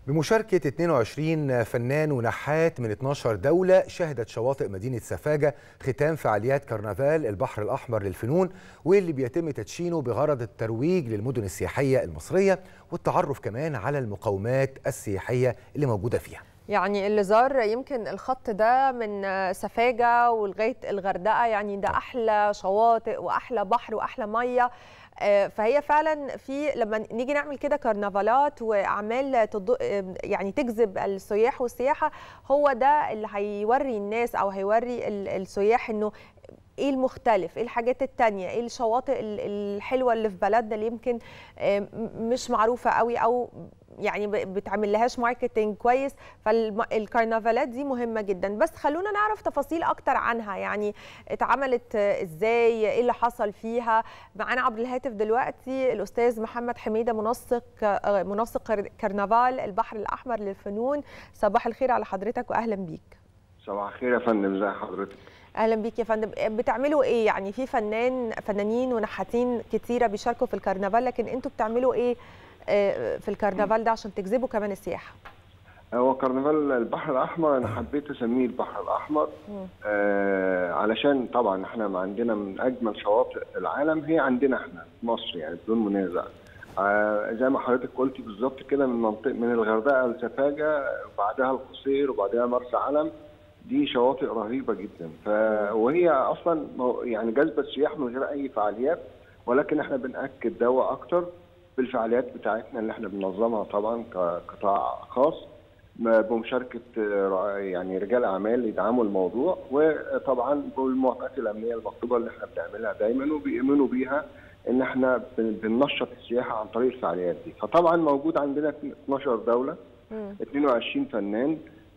بمشاركة 22 فنان ونحات من 12 دولة شهدت شواطئ مدينة سفاجة ختام فعاليات كرنفال البحر الأحمر للفنون واللي بيتم تدشينه بغرض الترويج للمدن السياحية المصرية والتعرف كمان على المقومات السياحية اللي موجودة فيها يعني اللي زار يمكن الخط ده من سفاجة ولغاية الغردقة يعني ده أحلى شواطئ وأحلى بحر وأحلى مية فهي فعلا في لما نيجي نعمل كده كرنفالات واعمال تض... يعني تجذب السياح والسياحه هو ده اللي هيوري الناس او هيوري السياح انه ايه المختلف ايه الحاجات التانية ايه الشواطئ الحلوه اللي في بلدنا اللي يمكن مش معروفه قوي او يعني بتعمل لهاش ماركتنج كويس فالكرنفالات دي مهمه جدا بس خلونا نعرف تفاصيل اكتر عنها يعني اتعملت ازاي ايه اللي حصل فيها معانا عبر الهاتف دلوقتي الاستاذ محمد حميده منسق منسق كرنفال البحر الاحمر للفنون صباح الخير على حضرتك واهلا بيك صباح الخير يا فندم ازي حضرتك اهلا بيك يا فندم بتعملوا ايه يعني في فنان فنانين ونحاتين كتيره بيشاركوا في الكرنفال لكن انتوا بتعملوا ايه في الكرنفال ده عشان تجذبوا كمان السياحه هو كرنفال البحر الاحمر انا حبيت اسميه البحر الاحمر آه علشان طبعا احنا عندنا من اجمل شواطئ العالم هي عندنا احنا في مصر يعني بدون منازع آه زي ما حضرتك قلتي بالظبط كده من منطقه من الغردقه لسفاجه وبعدها القصير وبعدها مرسى علم دي شواطئ رهيبه جدا ف وهي اصلا يعني جذب السياح من غير اي فعاليات ولكن احنا بناكد ده اكتر بالفعاليات بتاعتنا اللي احنا بننظمها طبعا كقطاع خاص بمشاركه يعني رجال اعمال يدعموا الموضوع وطبعا بالموافقات الامنيه المطلوبه اللي احنا بنعملها دايما وبيؤمنوا بيها ان احنا بننشط السياحه عن طريق الفعاليات دي فطبعا موجود عندنا 12 دوله 22 فنان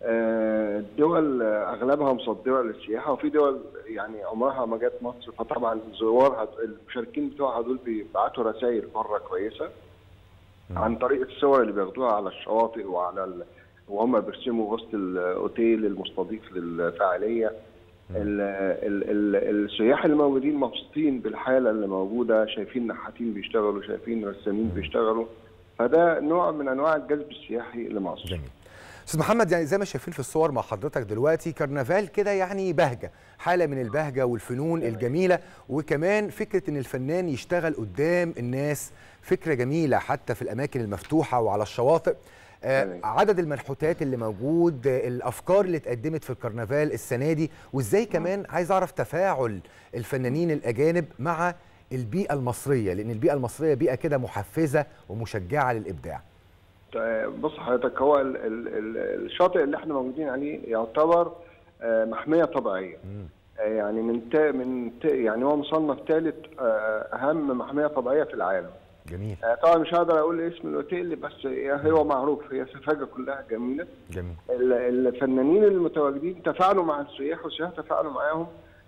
الدول اغلبها مصدره للسياحه وفي دول يعني عمرها ما جت مصر فطبعا زوارها المشاركين بتوعها دول بيبعتوا رسائل بره كويسه عن طريق الصور اللي بياخدوها على الشواطئ وعلى ال... وهم بيرسموا وسط الاوتيل المستضيف للفعاليه ال ال ال السياح اللي موجودين مبسوطين بالحاله اللي موجوده شايفين نحاتين بيشتغلوا شايفين رسامين بيشتغلوا فده نوع من انواع الجذب السياحي لمصر جميل. استاذ محمد يعني زي ما شايفين في الصور مع حضرتك دلوقتي كرنفال كده يعني بهجه حاله من البهجه والفنون الجميله وكمان فكره ان الفنان يشتغل قدام الناس فكره جميله حتى في الاماكن المفتوحه وعلى الشواطئ آه عدد المنحوتات اللي موجود آه الافكار اللي اتقدمت في الكرنفال السنه دي وازاي كمان عايز اعرف تفاعل الفنانين الاجانب مع البيئه المصريه لان البيئه المصريه بيئه كده محفزه ومشجعه للابداع بص حضرتك هو ال ال ال الشاطئ اللي احنا موجودين عليه يعتبر محميه طبيعيه يعني من تا من تا يعني هو مصنف ثالث اهم محميه طبيعيه في العالم جميل طبعا مش هقدر اقول اسم الاوتيل بس هو معروف هي سفاجه كلها جميله جميل الفنانين المتواجدين تفاعلوا مع السياح والسياح تفاعلوا معاهم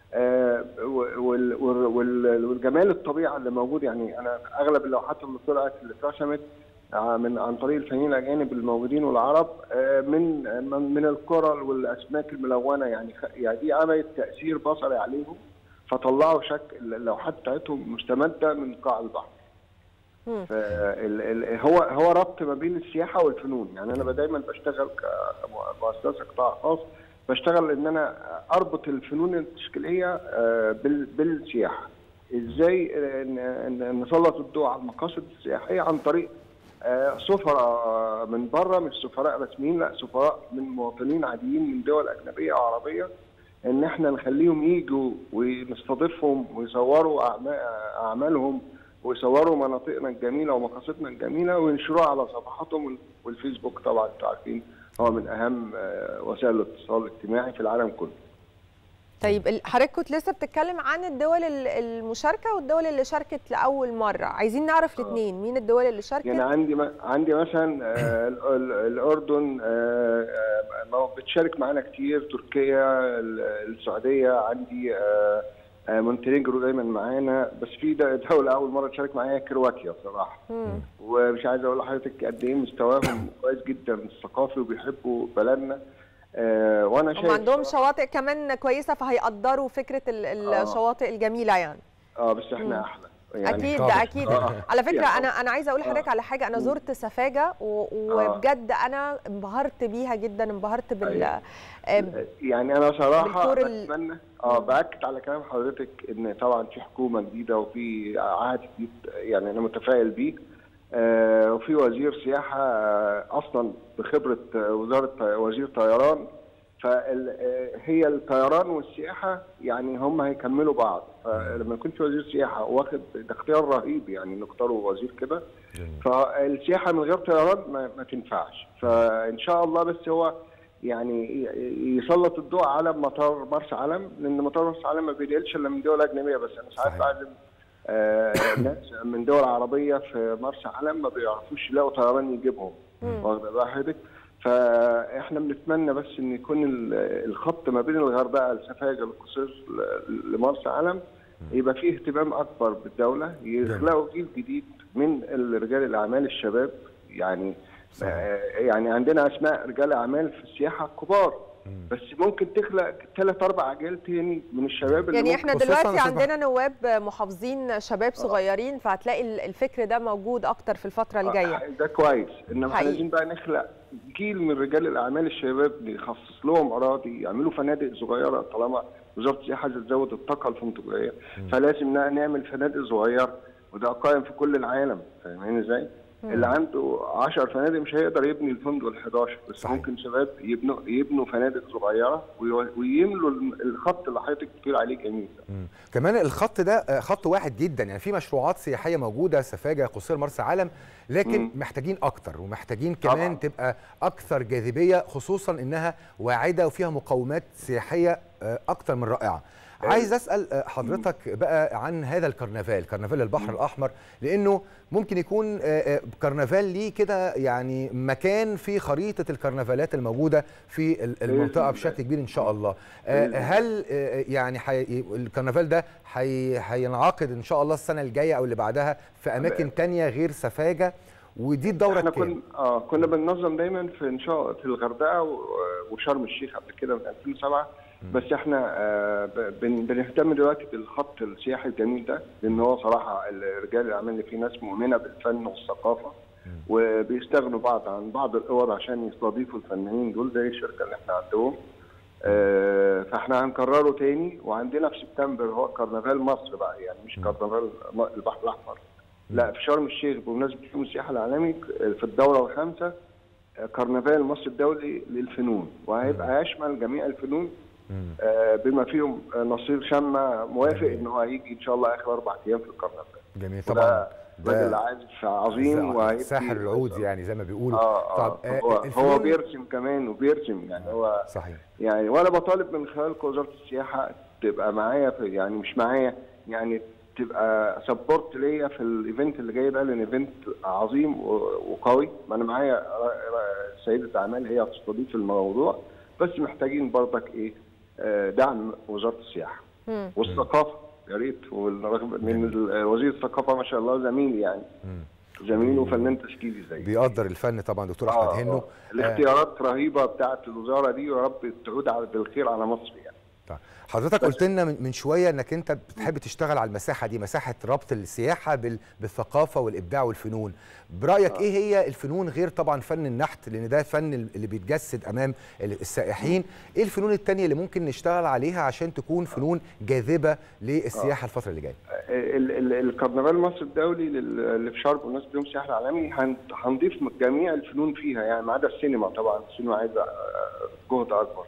والجمال الطبيعه اللي موجود يعني انا اغلب اللوحات اللي طلعت اللي اترسمت من عن طريق الفنانين الاجانب الموجودين والعرب من من الكرل والاسماك الملونه يعني يعني دي عملت تاثير بصري عليهم فطلعوا شكل اللوحات بتاعتهم مستمده من قاع البحر. هو هو ربط ما بين السياحه والفنون يعني انا دايما بشتغل كمؤسسه قطاع خاص بشتغل ان انا اربط الفنون التشكيليه بالسياحه ازاي نسلط الضوء على المقاصد السياحيه عن طريق سفراء من بره مش سفراء رسميين لا سفراء من مواطنين عاديين من دول اجنبيه او عربيه ان احنا نخليهم يجوا ونستضيفهم ويصوروا اعمالهم ويصوروا مناطقنا الجميله ومقاصدنا الجميله وينشروها على صفحاتهم والفيسبوك طبعا انتوا عارفين هو من اهم وسائل الاتصال الاجتماعي في العالم كله. طيب حضرتك كنت لسه بتتكلم عن الدول المشاركه والدول اللي شاركت لاول مره عايزين نعرف الاثنين مين الدول اللي شاركت يعني عندي ما عندي مثلا الاردن بتشارك معانا كتير تركيا السعوديه عندي مونتينيجرو دايما معانا بس في دوله اول مره تشارك معايا كرواتيا بصراحه ومش عايز اقول لحضرتك قد ايه مستواهم كويس جدا الثقافي وبيحبوا بلدنا آه وانا شايف عندهم شواطئ كمان كويسه فهيقدروا فكره الشواطئ آه الجميله يعني اه بس احنا مم. احلى يعني اكيد طبعاً. ده اكيد آه. على فكره يعني- انا انا عايزه اقول لحضرتك على حاجه انا زرت سفاجه و- وبجد انا انبهرت بيها جدا انبهرت بال أيوة. آم، يعني انا صراحه بالكور ال- بتمنى اه باكد على كلام حضرتك ان طبعا في حكومه جديده وفي عهد جديد يعني انا متفائل بيه آه وفي وزير سياحه آه اصلا بخبره آه، وزاره وزير طيران فهي الطيران والسياحه يعني هم هيكملوا بعض فلما يكون في وزير سياحه واخد ده اختيار رهيب يعني نختاروا وزير كده فالسياحه من غير طيران ما, ما تنفعش فان شاء الله بس هو يعني ي- يسلط الضوء على مطار مرسى علم لان مطار مرسى علم ما بينقلش الا من دول اجنبيه بس انا ساعات صحيح. بعلم آه، ناس من دول عربيه في مرسى علم ما بيعرفوش يلاقوا طيران يجيبهم واخد بال حضرتك فاحنا بنتمنى بس ان يكون ال- الخط ما بين الغردقه لسفاجه القصير ل- لمرسى علم يبقى فيه اهتمام اكبر بالدوله يخلقوا جيل جديد من رجال الاعمال الشباب يعني صحيح. آه، يعني عندنا اسماء رجال اعمال في السياحه كبار بس ممكن تخلق ثلاث اربع اجيال تاني من الشباب اللي يعني ممكن احنا خصوصاً دلوقتي أستاذ عندنا نواب محافظين شباب صغيرين فهتلاقي ال- الفكر ده موجود اكتر في الفتره الجايه آه، ده كويس انما احنا حقيقي. عايزين بقى نخلق جيل من رجال الاعمال الشباب نخصص لهم اراضي يعملوا فنادق صغيره طالما وزاره السياحه عايزه تزود الطاقه الفندقيه فلازم نا- نعمل فنادق صغيره وده قائم في كل العالم فاهمين ازاي؟ اللي عنده 10 فنادق مش هيقدر يبني الفندق ال 11 بس صحيح. ممكن شباب يبنوا يبنوا فنادق صغيره ويو- ويملوا الخط اللي حضرتك بتقول عليه جميل ده. مم. كمان الخط ده آه، خط واحد جدا يعني في مشروعات سياحيه موجوده سفاجه قصير مرسى علم لكن مم. محتاجين اكتر ومحتاجين كمان طبعاً. تبقى اكثر جاذبيه خصوصا انها واعده وفيها مقومات سياحيه آه، اكتر من رائعه عايز اسال آه، حضرتك بقى عن هذا الكرنفال كرنفال البحر الاحمر لانه ممكن يكون آه، آه، كرنفال ليه كده يعني مكان في خريطه الكرنفالات الموجوده في ال- المنطقه الله. بشكل كبير ان شاء الله آه، بإذن الله. هل آه، يعني حي... الكرنفال ده حي... هينعقد ان شاء الله السنه الجايه او اللي بعدها في اماكن تانية غير سفاجه ودي الدوره احنا الكام كنا اه كنا بننظم دايما في ان شاء في الغردقه و- وشرم الشيخ قبل كده من 2007 بس احنا آه ب- بن- بنهتم دلوقتي بالخط السياحي الجميل ده لان هو صراحه ال- رجال الاعمال اللي فيه ناس مؤمنه بالفن والثقافه وبيستغنوا بعض عن بعض الاوض عشان يستضيفوا الفنانين دول زي الشركه اللي احنا عندهم آه، فاحنا هنكرره تاني وعندنا في سبتمبر هو كرنفال مصر بقى يعني مش كرنفال م- البحر الاحمر لا في شرم الشيخ بمناسبه يوم السياحه العالمي في الدوره الخامسه آه، كرنفال مصر الدولي للفنون وهيبقى يشمل جميع الفنون آه، بما فيهم آه، نصير شمة موافق ان هو هيجي ان شاء الله اخر اربع ايام في الكرنفال جميل طبعا وده راجل عازف عظيم وهيبقى ساحر العود يعني زي ما بيقولوا اه طب اه آه، هو, هو الفنون- بيرسم كمان وبيرسم يعني هو صحيح يعني وانا بطالب من خلالكم وزاره السياحه تبقى معايا في يعني مش معايا يعني تبقى سبورت ليا في الايفنت اللي جاي ده لان ايفنت عظيم و- وقوي ما انا معايا ر- ر- سيده اعمال هي هتستضيف الموضوع بس محتاجين برضك ايه آه، دعم وزاره السياحه مم. والثقافه يا ريت والرغم من ال- وزير الثقافه ما شاء الله زميلي يعني زميل وفنان تشكيلي زي بيقدر الفن طبعا دكتور آه، احمد هنو آه. الاختيارات رهيبه بتاعت الوزاره دي ويا رب تعود على بالخير على مصر يعني طيب. حضرتك قلت لنا من من شويه انك انت بتحب تشتغل على المساحه دي مساحه ربط السياحه بال- بالثقافه والابداع والفنون برايك ايه هي الفنون غير طبعا فن النحت لان ده فن اللي بيتجسد امام ال- السائحين ايه الفنون التانية اللي ممكن نشتغل عليها عشان تكون فنون جاذبه للسياحه الفتره اللي جايه ال- ال- الكرنفال مصر الدولي لل- اللي في شرم بمناسبه يوم السياحه العالمي هن- هنضيف جميع الفنون فيها يعني ما عدا السينما طبعا السينما عايزه آه، جهد اكبر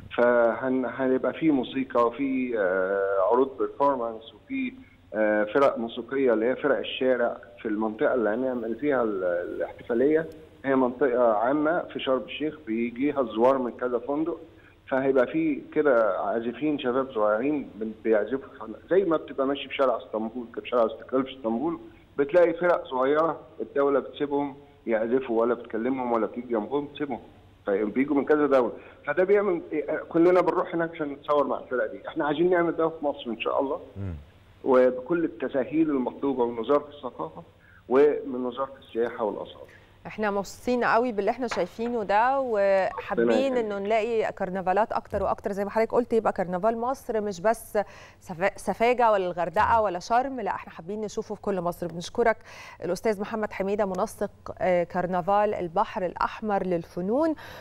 فهيبقى في موسيقى وفي آه، عروض بيرفورمانس وفي آه، فرق موسيقيه اللي هي فرق الشارع في المنطقه اللي هنعمل فيها ال- الاحتفاليه هي منطقه عامه في شرم الشيخ بيجيها الزوار من كذا فندق فهيبقى في كده عازفين شباب صغيرين بن- بيعزفوا فن- زي ما بتبقى ماشي في شارع اسطنبول كده في شارع استقلال في اسطنبول بتلاقي فرق صغيره الدوله بتسيبهم يعزفوا ولا بتكلمهم ولا بتيجي جنبهم تسيبهم فبيجوا من كذا دوله فده بيعمل إيه، كلنا بنروح هناك عشان نتصور مع الفرق دي احنا عايزين نعمل ده في مصر ان شاء الله وبكل التساهيل المطلوبه من وزاره الثقافه ومن وزاره السياحه والاثار احنا مبسوطين قوي باللي احنا شايفينه ده وحابين انه نلاقي كرنفالات اكتر واكتر زي ما حضرتك قلت يبقى كرنفال مصر مش بس سفاجه ولا الغردقه ولا شرم لا احنا حابين نشوفه في كل مصر بنشكرك الاستاذ محمد حميده منسق كرنفال البحر الاحمر للفنون